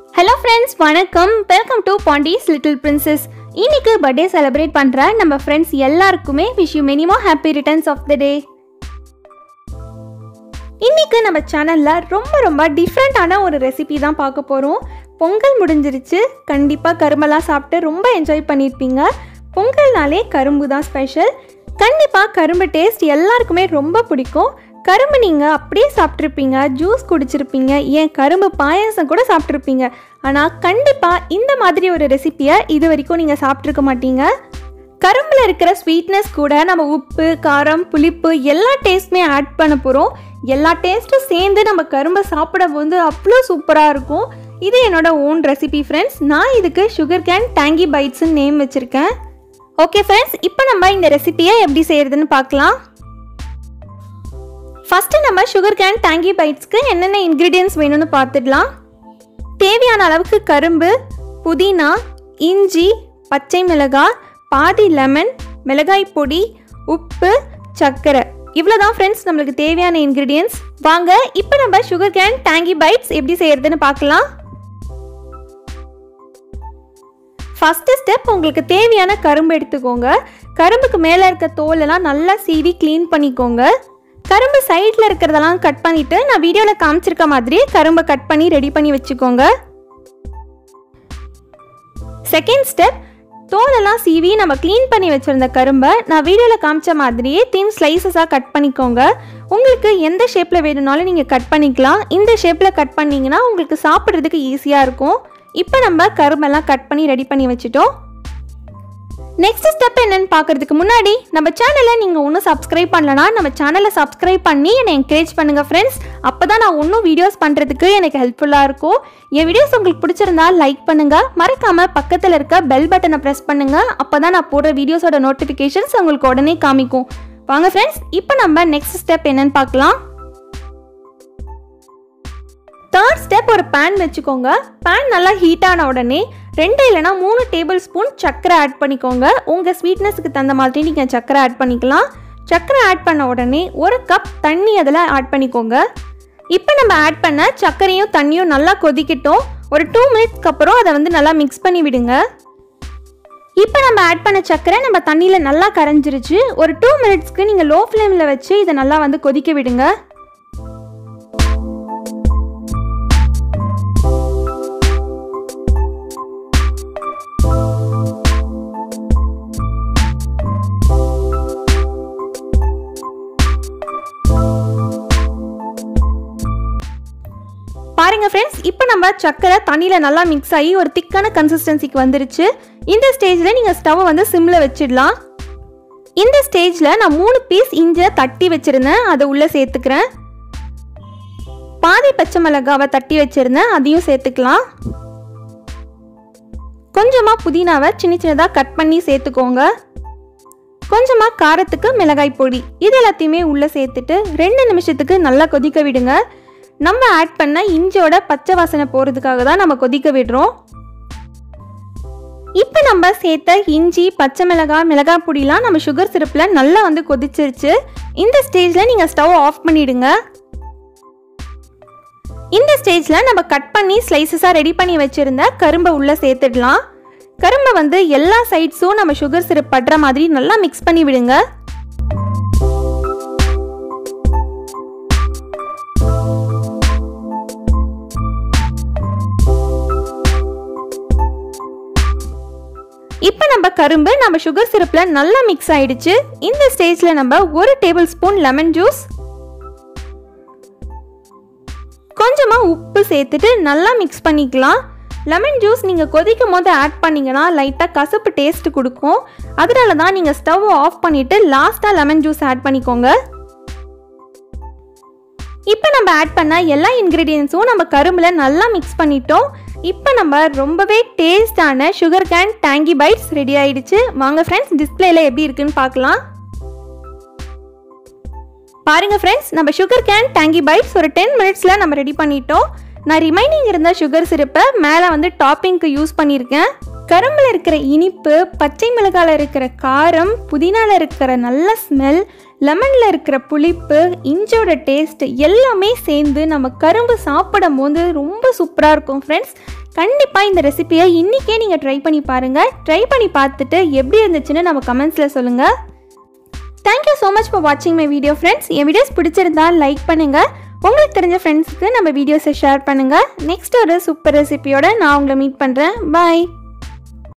hello friends வணக்கம் welcome to Pandi's little princess இன்னைக்கு birthday celebrate பண்ணுற நம்ம ஃப்ரெண்ட்ஸ் எல்லாருக்குமே விஷ் யூ மினிமோ happy returns of the day இன்னைக்கு நம்ம சேனலில் ரொம்ப ரொம்ப டிஃப்ரெண்ட்டான ஒரு ரெசிபி தான் பார்க்க போகிறோம் பொங்கல் முடிஞ்சிருச்சு கண்டிப்பாக கரும்பெல்லாம் சாப்பிட்டு ரொம்ப என்ஜாய் பண்ணியிருப்பீங்க பொங்கல்னாலே கரும்பு தான் ஸ்பெஷல் கண்டிப்பாக கரும்பு டேஸ்ட் எல்லாருக்குமே ரொம்ப பிடிக்கும் கரும்பு நீங்கள் அப்படியே சாப்பிட்ருப்பீங்க ஜூஸ் குடிச்சிருப்பீங்க ஏன் கரும்பு பாயாசம் கூட சாப்பிட்ருப்பீங்க ஆனால் கண்டிப்பாக இந்த மாதிரி ஒரு ரெசிப்பியை இது வரைக்கும் நீங்கள் சாப்பிட்ருக்க மாட்டீங்க கரும்பில் இருக்கிற ஸ்வீட்னஸ் கூட நம்ம உப்பு காரம் புளிப்பு எல்லா டேஸ்ட்டுமே ஆட் பண்ண போகிறோம் எல்லா டேஸ்ட்டும் சேர்ந்து நம்ம கரும்பை சாப்பிடும் போது அவ்வளோ சூப்பராக இருக்கும் இது என்னோட ஓன் ரெசிபி ஃப்ரெண்ட்ஸ் நான் இதுக்கு சுகர் கேன் டேங்கி பைட்ஸ்னு நேம் வச்சுருக்கேன் ஓகே ஃப்ரெண்ட்ஸ் இப்போ நம்ம இந்த ரெசிபியை எப்படி செய்கிறதுன்னு பார்க்கலாம் ஃபஸ்ட்டு நம்ம சுகர் கேன் டேங்கி பைட்ஸ்க்கு என்னென்ன இன்க்ரீடியன்ஸ் வேணும்னு பார்த்துடலாம் தேவையான அளவுக்கு கரும்பு புதினா இஞ்சி பச்சை மிளகாய் பாதி லெமன் மிளகாய் பொடி உப்பு சர்க்கரை இவ்வளோதான் ஃப்ரெண்ட்ஸ் நம்மளுக்கு தேவையான இன்க்ரீடியன்ஸ் வாங்க இப்போ நம்ம சுகர் கேன் டேங்கி பைட்ஸ் எப்படி செய்யறதுன்னு பார்க்கலாம் ஃபஸ்ட்டு ஸ்டெப் உங்களுக்கு தேவையான கரும்பு எடுத்துக்கோங்க கரும்புக்கு மேலே இருக்க தோலெல்லாம் நல்லா சீவி க்ளீன் பண்ணிக்கோங்க கரும்பு சைடில் இருக்கிறதெல்லாம் கட் பண்ணிவிட்டு நான் வீடியோவில் காமிச்சிருக்க மாதிரி கரும்பை கட் பண்ணி ரெடி பண்ணி வச்சுக்கோங்க செகண்ட் ஸ்டெப் தோலெல்லாம் சீவி நம்ம க்ளீன் பண்ணி வச்சுருந்த கரும்பை நான் வீடியோவில் காமிச்ச மாதிரியே தின் ஸ்லைசஸாக கட் பண்ணிக்கோங்க உங்களுக்கு எந்த ஷேப்பில் வேணும்னாலும் நீங்கள் கட் பண்ணிக்கலாம் இந்த ஷேப்பில் கட் பண்ணிங்கன்னா உங்களுக்கு சாப்பிட்றதுக்கு ஈஸியாக இருக்கும் இப்போ நம்ம கரும்பெல்லாம் கட் பண்ணி ரெடி பண்ணி வச்சுட்டோம் நெக்ஸ்ட் ஸ்டெப் என்னன்னு பார்க்கறதுக்கு முன்னாடி நம்ம சேனலை நீங்கள் ஒன்றும் சப்ஸ்கிரைப் பண்ணலனா நம்ம சேனலை சப்ஸ்கிரைப் பண்ணி என்னை என்கரேஜ் பண்ணுங்கள் ஃப்ரெண்ட்ஸ் அப்போ தான் நான் இன்னும் வீடியோஸ் பண்ணுறதுக்கு எனக்கு ஹெல்ப்ஃபுல்லாக இருக்கும் என் வீடியோஸ் உங்களுக்கு பிடிச்சிருந்தா லைக் பண்ணுங்கள் மறக்காமல் பக்கத்தில் இருக்க பெல் பட்டனை ப்ரெஸ் பண்ணுங்கள் அப்போ தான் நான் போடுற வீடியோஸோட நோட்டிஃபிகேஷன்ஸ் உங்களுக்கு உடனே காமிக்கும் வாங்க ஃப்ரெண்ட்ஸ் இப்போ நம்ம நெக்ஸ்ட் ஸ்டெப் என்னன்னு பார்க்கலாம் தேர்ட் ஸ்டெப் ஒரு பேன் வச்சுக்கோங்க பேன் நல்லா ஹீட் ஆன உடனே ரெண்டு இல்லைனா மூணு டேபிள் ஸ்பூன் சர்க்கரை ஆட் பண்ணிக்கோங்க உங்கள் ஸ்வீட்னஸ்க்கு தகுந்த மாதிரி நீங்கள் சர்க்கரை ஆட் பண்ணிக்கலாம் சர்க்கரை ஆட் பண்ண உடனே ஒரு கப் தண்ணி அதில் ஆட் பண்ணிக்கோங்க இப்போ நம்ம ஆட் பண்ண சர்க்கரையும் தண்ணியும் நல்லா கொதிக்கட்டும் ஒரு டூ மினிட்ஸ்க்கு அப்புறம் அதை வந்து நல்லா மிக்ஸ் பண்ணி விடுங்க இப்போ நம்ம ஆட் பண்ண சர்க்கரை நம்ம தண்ணியில் நல்லா கரைஞ்சிருச்சு ஒரு டூ மினிட்ஸ்க்கு நீங்கள் லோ ஃப்ளேமில் வச்சு இதை நல்லா வந்து கொதிக்க விடுங்க பாருங்க ஃப்ரெண்ட்ஸ் இப்போ நம்ம சக்கரை தண்ணியில் நல்லா மிக்ஸ் ஆகி ஒரு திக்கான கன்சிஸ்டன்சிக்கு வந்துருச்சு இந்த ஸ்டேஜில் நீங்கள் ஸ்டவ்வை வந்து சிம்மில் வச்சிடலாம் இந்த ஸ்டேஜில் நான் மூணு பீஸ் இஞ்சியை தட்டி வச்சுருந்தேன் அதை உள்ளே சேர்த்துக்கிறேன் பாதி பச்சை மிளகாவை தட்டி வச்சுருந்தேன் அதையும் சேர்த்துக்கலாம் கொஞ்சமாக புதினாவை சின்ன சின்னதாக கட் பண்ணி சேர்த்துக்கோங்க கொஞ்சமாக காரத்துக்கு மிளகாய் பொடி இது எல்லாத்தையுமே உள்ளே சேர்த்துட்டு ரெண்டு நிமிஷத்துக்கு நல்லா கொதிக்க விடுங்க நம்ம ஆட் பண்ண இஞ்சியோட பச்சை வாசனை போகிறதுக்காக தான் நம்ம கொதிக்க விடுறோம் இப்போ நம்ம சேர்த்த இஞ்சி பச்சை மிளகாய் மிளகாய் பொடிலாம் நம்ம சுகர் சிரப்பில் நல்லா வந்து கொதிச்சிருச்சு இந்த ஸ்டேஜில் நீங்கள் ஸ்டவ் ஆஃப் பண்ணிடுங்க இந்த ஸ்டேஜில் நம்ம கட் பண்ணி ஸ்லைசஸாக ரெடி பண்ணி வச்சுருந்த கரும்பை உள்ளே சேர்த்துடலாம் கரும்பை வந்து எல்லா சைட்ஸும் நம்ம சுகர் சிரப் படுற மாதிரி நல்லா மிக்ஸ் பண்ணி விடுங்க இப்போ நம்ம கரும்பு நம்ம சுகர் சிரப்பில் நல்லா மிக்ஸ் ஆயிடுச்சு இந்த ஸ்டேஜில் நம்ம ஒரு டேபிள் ஸ்பூன் லெமன் ஜூஸ் கொஞ்சமாக உப்பு சேர்த்துட்டு நல்லா மிக்ஸ் பண்ணிக்கலாம் லெமன் ஜூஸ் நீங்கள் கொதிக்கும் போது ஆட் பண்ணிங்கன்னா லைட்டாக கசப்பு டேஸ்ட் கொடுக்கும் அதனால தான் நீங்கள் ஸ்டவ் ஆஃப் பண்ணிவிட்டு லாஸ்ட்டாக லெமன் ஜூஸ் ஆட் பண்ணிக்கோங்க இப்போ நம்ம ஆட் பண்ண எல்லா இன்க்ரீடியன்ஸும் நம்ம கரும்பில் நல்லா மிக்ஸ் பண்ணிட்டோம் இப்போ நம்ம ரொம்பவே டேஸ்டான sugar cane tangy bites ready ஆயிடுச்சு வாங்க ஃப்ரெண்ட்ஸ் டிஸ்பிளேல எப்படி இருக்குன்னு பார்க்கலாம் பாருங்க ஃப்ரெண்ட்ஸ் நம்ம சுகர் கேன் டேங்கி பைட்ஸ் ஒரு டென் மினிட்ஸில் நம்ம ரெடி பண்ணிட்டோம் நான் ரிமைனிங் இருந்த சுகர் சிரப்பை மேலே வந்து டாப்பிங்க்கு யூஸ் பண்ணியிருக்கேன் கரும்பில் இருக்கிற இனிப்பு பச்சை மிளகாயில் இருக்கிற காரம் புதினால இருக்கிற நல்ல ஸ்மெல் லெமனில் இருக்கிற புளிப்பு இஞ்சோட டேஸ்ட் எல்லாமே சேர்ந்து நம்ம கரும்பு சாப்பிடும் போது ரொம்ப சூப்பராக இருக்கும் ஃப்ரெண்ட்ஸ் கண்டிப்பாக இந்த ரெசிபியை இன்றைக்கே நீங்கள் ட்ரை பண்ணி பாருங்கள் ட்ரை பண்ணி பார்த்துட்டு எப்படி இருந்துச்சுன்னு நம்ம கமெண்ட்ஸில் சொல்லுங்கள் தேங்க்யூ ஸோ மச் ஃபார் வாட்சிங் மை வீடியோ ஃப்ரெண்ட்ஸ் என் வீடியோஸ் பிடிச்சிருந்தா லைக் பண்ணுங்கள் உங்களுக்கு தெரிஞ்ச ஃப்ரெண்ட்ஸுக்கு நம்ம வீடியோஸை ஷேர் பண்ணுங்கள் நெக்ஸ்ட் ஒரு சூப்பர் ரெசிபியோட நான் உங்களை மீட் பண்ணுறேன் பாய்